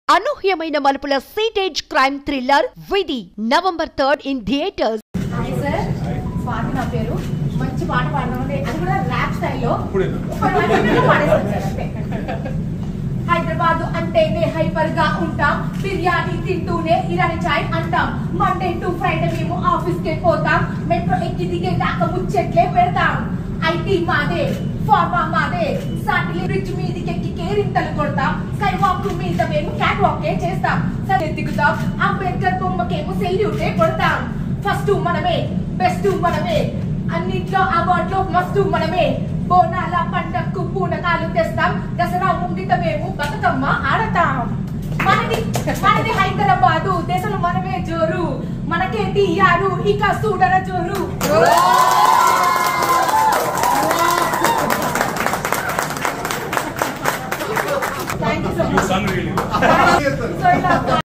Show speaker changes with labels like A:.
A: అనూహ్యమైన మలుపుల సీటేజ్ crime thriller Vidhi November third in theatres
B: hi sir Swathi నా పేరు మంచి పాట పాడదామంటే అది కూడా ర్యాప్ స్టైల్లో పాడేస్తాను సార్ అంతే హైదరాబాద్ అంటేనే హైపర్ గా ఉంటాం బిర్యానీ తింటూనే ఇరాని చాయ్ అంటాం మండే టు ఫ్రైడే మేము ఆఫీస్ కి పోతాం మెట్రో ఎక్కి దిగే దాకా ముచ్చట్లే పెడతాం ఐటీ మాదే ఫార్మా మాదే సాటిలి బ్రిడ్జ్ మీదకి ఎక్కి కేరింతలు కొడతాం స్కై వాక్ మీద మేము క్యాట్ వాకే చేస్తాం సరే దిగుతాం అంబేద్కర్ బొమ్మకేమో సెల్యూటే కొడతాం ఫస్ట్ మనమే బెస్ట్ మనమే అన్నిట్లో అవార్డులో మస్తు మనమే బోనాల పంటకు పూనకాలు తెస్తాం దసరా ముంగిట మేము బతుకమ్మ ఆడతాం మనది మనది హైదరాబాదు దేశంలో మనమే జోరు మనకే తీయారు ఇక చూడర జోరు thank you so
C: You
B: much
C: sung really well.
B: So ఇలా